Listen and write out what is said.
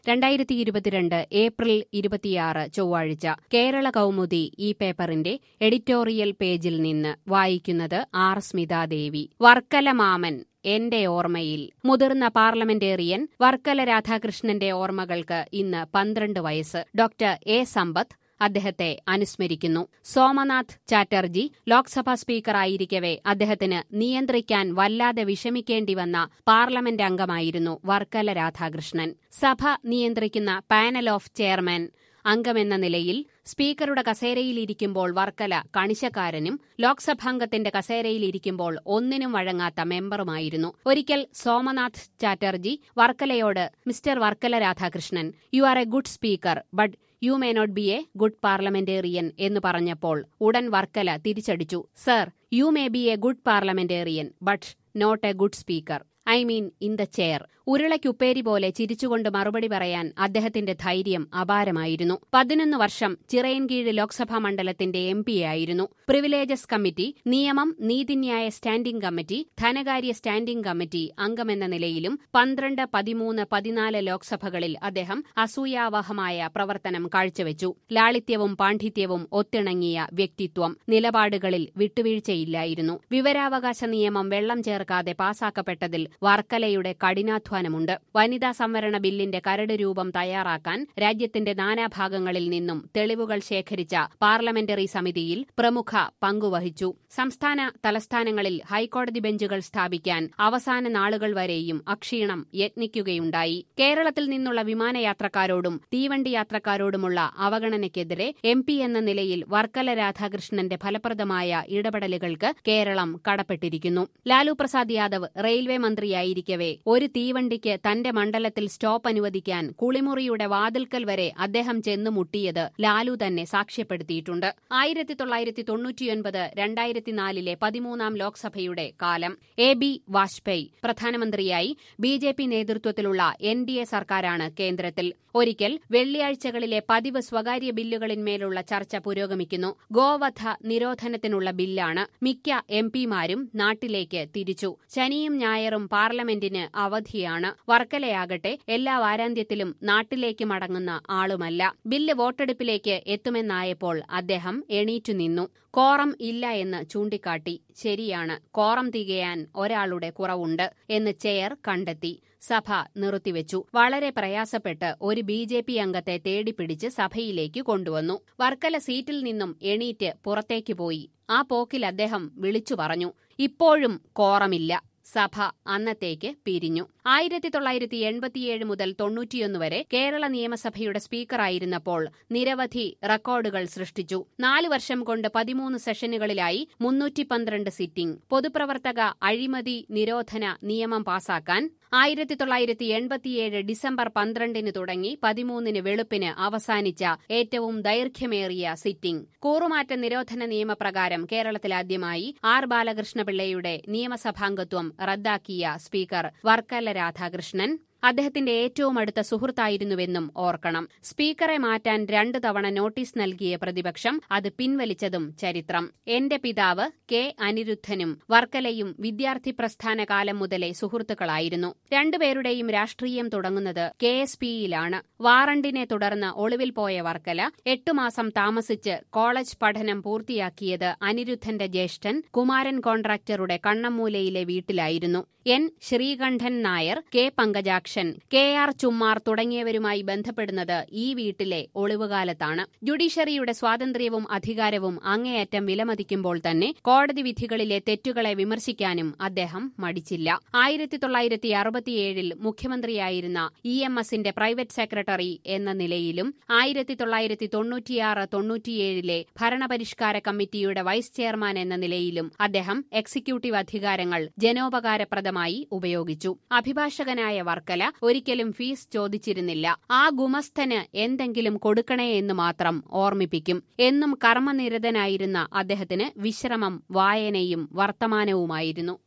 രണ്ടായിരത്തി ഇരുപത്തിരണ്ട് ഏപ്രിൽ ഇരുപത്തിയാറ് ചൊവ്വാഴ്ച കേരള കൗമുദി ഈ പേപ്പറിന്റെ എഡിറ്റോറിയൽ പേജിൽ നിന്ന് വായിക്കുന്നത് ആർ സ്മിതാദേവി വർക്കല മാമൻ എന്റെ ഓർമ്മയിൽ മുതിർന്ന പാർലമെന്റേറിയൻ വർക്കല രാധാകൃഷ്ണന്റെ ഓർമ്മകൾക്ക് ഇന്ന് പന്ത്രണ്ട് വയസ്സ് ഡോക്ടർ എ സമ്പത്ത് അദ്ദേഹത്തെ അനുസ്മരിക്കുന്നു സോമനാഥ് ചാറ്റർജി ലോക്സഭാ സ്പീക്കറായിരിക്കവെ അദ്ദേഹത്തിന് നിയന്ത്രിക്കാൻ വല്ലാതെ വിഷമിക്കേണ്ടി വന്ന പാർലമെന്റ് അംഗമായിരുന്നു വർക്കല രാധാകൃഷ്ണൻ സഭ നിയന്ത്രിക്കുന്ന പാനൽ ഓഫ് ചെയർമാൻ അംഗമെന്ന നിലയിൽ സ്പീക്കറുടെ കസേരയിലിരിക്കുമ്പോൾ വർക്കല കണിശക്കാരനും ലോക്സഭാംഗത്തിന്റെ കസേരയിലിരിക്കുമ്പോൾ ഒന്നിനും വഴങ്ങാത്ത മെമ്പറുമായിരുന്നു ഒരിക്കൽ സോമനാഥ് ചാറ്റർജി വർക്കലയോട് Mr Varkala Radhakrishnan you are a good speaker but you may not be a good parliamentarian എന്ന് പറഞ്ഞപ്പോൾ ഉടൻ വർക്കല തിരിച്ചടിച്ചു sir you may be a good parliamentarian but not a good speaker I mean in the chair ഉരുളയ്ക്കുപ്പേരി പോലെ ചിരിച്ചുകൊണ്ട് മറുപടി പറയാൻ അദ്ദേഹത്തിന്റെ ധൈര്യം അപാരമായിരുന്നു പതിനൊന്ന് വർഷം ചിറയൻകീഴ് ലോക്സഭാ മണ്ഡലത്തിന്റെ എം ആയിരുന്നു പ്രിവിലേജസ് കമ്മിറ്റി നിയമം നീതിന്യായ സ്റ്റാൻഡിംഗ് കമ്മിറ്റി ധനകാര്യ സ്റ്റാൻഡിംഗ് കമ്മിറ്റി അംഗമെന്ന നിലയിലും പന്ത്രണ്ട് പതിമൂന്ന് പതിനാല് ലോക്സഭകളിൽ അദ്ദേഹം അസൂയാവഹമായ പ്രവർത്തനം കാഴ്ചവെച്ചു ലാളിത്യവും പാണ്ഡിത്യവും ഒത്തിണങ്ങിയ വ്യക്തിത്വം നിലപാടുകളിൽ വിട്ടുവീഴ്ചയില്ലായിരുന്നു വിവരാവകാശ നിയമം വെള്ളം ചേർക്കാതെ പാസാക്കപ്പെട്ടതിൽ വർക്കലയുടെ കഠിനാധ്വാനമുണ്ട് വനിതാ സംവരണ ബില്ലിന്റെ കരട് രൂപം തയ്യാറാക്കാൻ രാജ്യത്തിന്റെ നാനാഭാഗങ്ങളിൽ നിന്നും തെളിവുകൾ ശേഖരിച്ച പാർലമെന്ററി സമിതിയിൽ പ്രമുഖ പങ്കുവഹിച്ചു സംസ്ഥാന തലസ്ഥാനങ്ങളിൽ ഹൈക്കോടതി ബെഞ്ചുകൾ സ്ഥാപിക്കാൻ അവസാന നാളുകൾ വരെയും അക്ഷീണം യത്നിക്കുകയുണ്ടായി കേരളത്തിൽ നിന്നുള്ള വിമാനയാത്രക്കാരോടും തീവണ്ടി യാത്രക്കാരോടുമുള്ള അവഗണനയ്ക്കെതിരെ എം പി എന്ന നിലയിൽ വർക്കല രാധാകൃഷ്ണന്റെ ഫലപ്രദമായ ഇടപെടലുകൾക്ക് കേരളം കടപ്പെട്ടിരിക്കുന്നു ലാലു പ്രസാദ് യാദവ് റെയിൽവേ മന്ത്രിയായിരിക്കവെ ഒരു തീവണ്ടിക്ക് തന്റെ മണ്ഡലത്തിൽ സ്റ്റോപ്പ് അനുവദിക്കാൻ കുളിമുറിയുടെ വാതിൽക്കൽ വരെ അദ്ദേഹം ചെന്നു മുട്ടിയത് ലാലു തന്നെ സാക്ഷ്യപ്പെടുത്തിയിട്ടുണ്ട് ആയിരത്തി തൊള്ളായിരത്തി തൊണ്ണൂറ്റിയൊൻപത് രണ്ടായിരത്തിനാലിലെ പതിമൂന്നാം ലോക്സഭയുടെ കാലം എ ബി വാജ്പേയി പ്രധാനമന്ത്രിയായി ബി ജെ പി നേതൃത്വത്തിലുള്ള എൻ ഡി എ സർക്കാരാണ് കേന്ദ്രത്തിൽ ഒരിക്കൽ വെള്ളിയാഴ്ചകളിലെ പതിവ് സ്വകാര്യ ബില്ലുകളിന്മേലുള്ള ചർച്ച പുരോഗമിക്കുന്നു ഗോവധ നിരോധനത്തിനുള്ള ബില്ലാണ് മിക്ക എം പിമാരും നാട്ടിലേക്ക് തിരിച്ചു ശനിയും ഞായറും പാർലമെന്റിന് അവധിയാണ് വർക്കലയാകട്ടെ എല്ലാ വാരാന്ത്യത്തിലും നാട്ടിലേക്ക് മടങ്ങുന്ന ആളുമല്ല ബില്ല് വോട്ടെടുപ്പിലേക്ക് എത്തുമെന്നായപ്പോൾ അദ്ദേഹം എണീറ്റു നിന്നു കോറം ഇല്ല എന്ന് ചൂണ്ടിക്കാട്ടി ശരിയാണ് കോറം തികയാൻ ഒരാളുടെ കുറവുണ്ട് എന്ന് ചെയർ കണ്ടെത്തി സഭ നിർത്തിവെച്ചു വളരെ പ്രയാസപ്പെട്ട് ഒരു ബി ജെ പി അംഗത്തെ തേടിപ്പിടിച്ച് സഭയിലേക്ക് കൊണ്ടുവന്നു വർക്കല സീറ്റിൽ നിന്നും എണീറ്റ് പുറത്തേക്ക് പോയി ആ പോക്കിൽ അദ്ദേഹം വിളിച്ചു പറഞ്ഞു ഇപ്പോഴും കോറമില്ല സഭ അന്നത്തേക്ക് പിരിഞ്ഞു ആയിരത്തി തൊള്ളായിരത്തി എൺപത്തിയേഴ് മുതൽ തൊണ്ണൂറ്റിയൊന്ന് വരെ കേരള നിയമസഭയുടെ സ്പീക്കറായിരുന്നപ്പോൾ നിരവധി റെക്കോർഡുകൾ സൃഷ്ടിച്ചു നാലു വർഷം കൊണ്ട് പതിമൂന്ന് സെഷനുകളിലായി മുന്നൂറ്റി പന്ത്രണ്ട് സിറ്റിംഗ് പൊതുപ്രവർത്തക അഴിമതി നിരോധന നിയമം പാസാക്കാൻ ആയിരത്തി തൊള്ളായിരത്തി എൺപത്തിയേഴ് ഡിസംബർ പന്ത്രണ്ടിന് തുടങ്ങി പതിമൂന്നിന് വെളുപ്പിന് അവസാനിച്ച ഏറ്റവും ദൈർഘ്യമേറിയ സിറ്റിംഗ് കൂറുമാറ്റ നിരോധന നിയമപ്രകാരം കേരളത്തിലാദ്യമായി ആർ ബാലകൃഷ്ണപിള്ളയുടെ നിയമസഭാംഗത്വം റദ്ദാക്കിയ സ്പീക്കർ വർക്കല രാധാകൃഷ്ണൻ അദ്ദേഹത്തിന്റെ ഏറ്റവും അടുത്ത സുഹൃത്തായിരുന്നുവെന്നും ഓർക്കണം സ്പീക്കറെ മാറ്റാൻ രണ്ടു തവണ നോട്ടീസ് നൽകിയ പ്രതിപക്ഷം അത് പിൻവലിച്ചതും ചരിത്രം എന്റെ പിതാവ് കെ അനിരുദ്ധനും വർക്കലയും വിദ്യാർത്ഥി പ്രസ്ഥാന കാലം മുതലേ സുഹൃത്തുക്കളായിരുന്നു രണ്ടുപേരുടെയും രാഷ്ട്രീയം തുടങ്ങുന്നത് കെ എസ് പിയിലാണ് വാറണ്ടിനെ തുടർന്ന് ഒളിവിൽ പോയ വർക്കല എട്ടു മാസം താമസിച്ച് കോളേജ് പഠനം പൂർത്തിയാക്കിയത് അനിരുദ്ധന്റെ ജ്യേഷ്ഠൻ കുമാരൻ കോൺട്രാക്ടറുടെ കണ്ണമ്മൂലയിലെ വീട്ടിലായിരുന്നു N Sreekantan Nair K Pankajakshan K R Chummar തുടങ്ങിയവരുമായി ബന്ധപ്പെടുന്നത് ഈ വീട്ടിലെ ഒളിവുകാലത്താണ് ജുഡീഷ്യറിയുടെ സ്വാതന്ത്ര്യവും അധികാരവും അങ്ങേയറ്റം വിലമതിക്കുമ്പോൾ തന്നെ കോടതി വിധികളിലെ തെറ്റുകളെ വിമർശിക്കാനും അദ്ദേഹം മടിച്ചില്ല ആയിരത്തി തൊള്ളായിരത്തി അറുപത്തിയേഴിൽ മുഖ്യമന്ത്രിയായിരുന്ന ഇ എം എസിന്റെ പ്രൈവറ്റ് സെക്രട്ടറി എന്ന നിലയിലും ആയിരത്തി തൊള്ളായിരത്തി തൊണ്ണൂറ്റിയാറ് തൊണ്ണൂറ്റിയേഴിലെ ഭരണപരിഷ്കാര കമ്മിറ്റിയുടെ വൈസ് ചെയർമാൻ എന്ന നിലയിലും അദ്ദേഹം എക്സിക്യൂട്ടീവ് അധികാരങ്ങൾ ജനോപകാരപ്രദമായി ഉപയോഗിച്ചു അഭിഭാഷകനായ വർക്കല ഒരിക്കലും ഫീസ് ചോദിച്ചിരുന്നില്ല ആ ഗുമസ്തന് എന്തെങ്കിലും കൊടുക്കണേ എന്ന് മാത്രം ഓർമ്മിപ്പിക്കും എന്നും കർമ്മനിരതനായിരുന്ന അദ്ദേഹത്തിന് വിശ്രമം വായനയും വർത്തമാനവുമായിരുന്നു